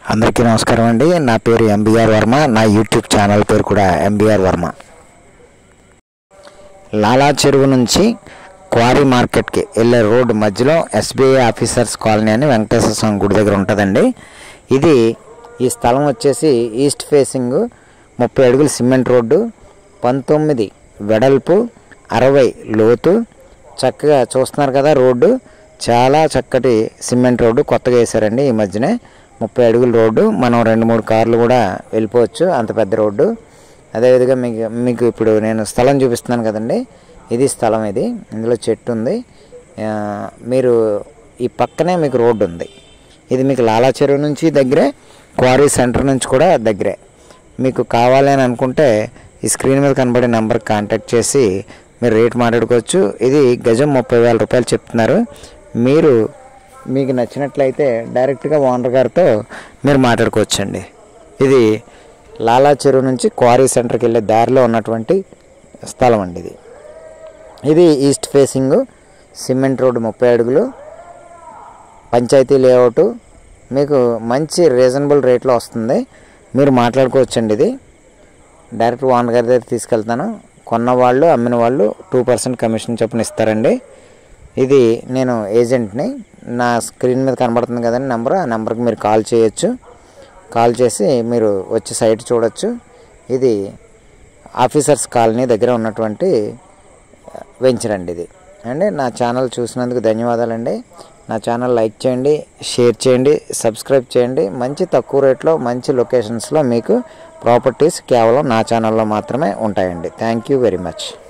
అందరికీ నమస్కారం అండి నా పేరు ఎంబీఆర్ వర్మ నా యూట్యూబ్ ఛానల్ పేరు కూడా ఎంబీఆర్ వర్మ లాలా చెరువు నుంచి క్వారీ మార్కెట్కి వెళ్ళే రోడ్డు మధ్యలో ఎస్బీఐ ఆఫీసర్స్ కాలనీ అని వెంకటేశ్వర స్వామి గుడి దగ్గర ఉంటుందండి ఇది ఈ స్థలం వచ్చేసి ఈస్ట్ ఫేసింగ్ ముప్పై అడుగుల సిమెంట్ రోడ్డు పంతొమ్మిది వెడల్పు అరవై లోతు చక్కగా చూస్తున్నారు కదా రోడ్డు చాలా చక్కటి సిమెంట్ రోడ్డు కొత్తగా వేశారండి ఈ మధ్యనే ముప్పై అడుగుల రోడ్డు మనం రెండు మూడు కార్లు కూడా వెళ్ళిపోవచ్చు అంత పెద్ద రోడ్డు అదేవిధంగా మీకు మీకు ఇప్పుడు నేను స్థలం చూపిస్తున్నాను కదండి ఇది స్థలం ఇది ఇందులో చెట్టు ఉంది ఆ, మీరు ఈ పక్కనే మీకు రోడ్డు ఉంది ఇది మీకు లాలా చెరువు నుంచి దగ్గరే క్వారీ సెంటర్ నుంచి కూడా దగ్గరే మీకు కావాలి అని అనుకుంటే ఈ స్క్రీన్ మీద కనబడే నెంబర్కి కాంటాక్ట్ చేసి మీరు రేట్ మాట్లాడుకోవచ్చు ఇది గజం ముప్పై వేల రూపాయలు చెప్తున్నారు మీరు మీకు నచ్చినట్లయితే డైరెక్ట్గా ఓనర్ గారితో మీరు మాట్లాడుకోవచ్చండి ఇది లాలా చెరువు నుంచి క్వారీ సెంటర్కి వెళ్ళే దారిలో ఉన్నటువంటి స్థలం అండి ఇది ఇది ఈస్ట్ ఫేసింగ్ సిమెంట్ రోడ్డు ముప్పై అడుగులు పంచాయతీ లేఅవుట్ మీకు మంచి రీజనబుల్ రేట్లో వస్తుంది మీరు మాట్లాడుకోవచ్చండి ఇది డైరెక్ట్ ఓనర్ గారి దగ్గర తీసుకెళ్తాను కొన్న వాళ్ళు అమ్మిన వాళ్ళు టూ పర్సెంట్ కమిషన్ చొప్పున ఇస్తారండి ఇది నేను ఏజెంట్ని నా స్క్రీన్ మీద కనబడుతుంది కదండి నెంబర్ ఆ నెంబర్కి మీరు కాల్ చేయొచ్చు కాల్ చేసి మీరు వచ్చి సైట్ చూడొచ్చు ఇది ఆఫీసర్స్ కాలనీ దగ్గర ఉన్నటువంటి వెంచర్ అండి ఇది అండి నా ఛానల్ చూసినందుకు ధన్యవాదాలండి నా ఛానల్ లైక్ చేయండి షేర్ చేయండి సబ్స్క్రైబ్ చేయండి మంచి తక్కువ రేట్లో మంచి లొకేషన్స్లో మీకు ప్రాపర్టీస్ కేవలం నా ఛానల్లో మాత్రమే ఉంటాయండి థ్యాంక్ యూ వెరీ మచ్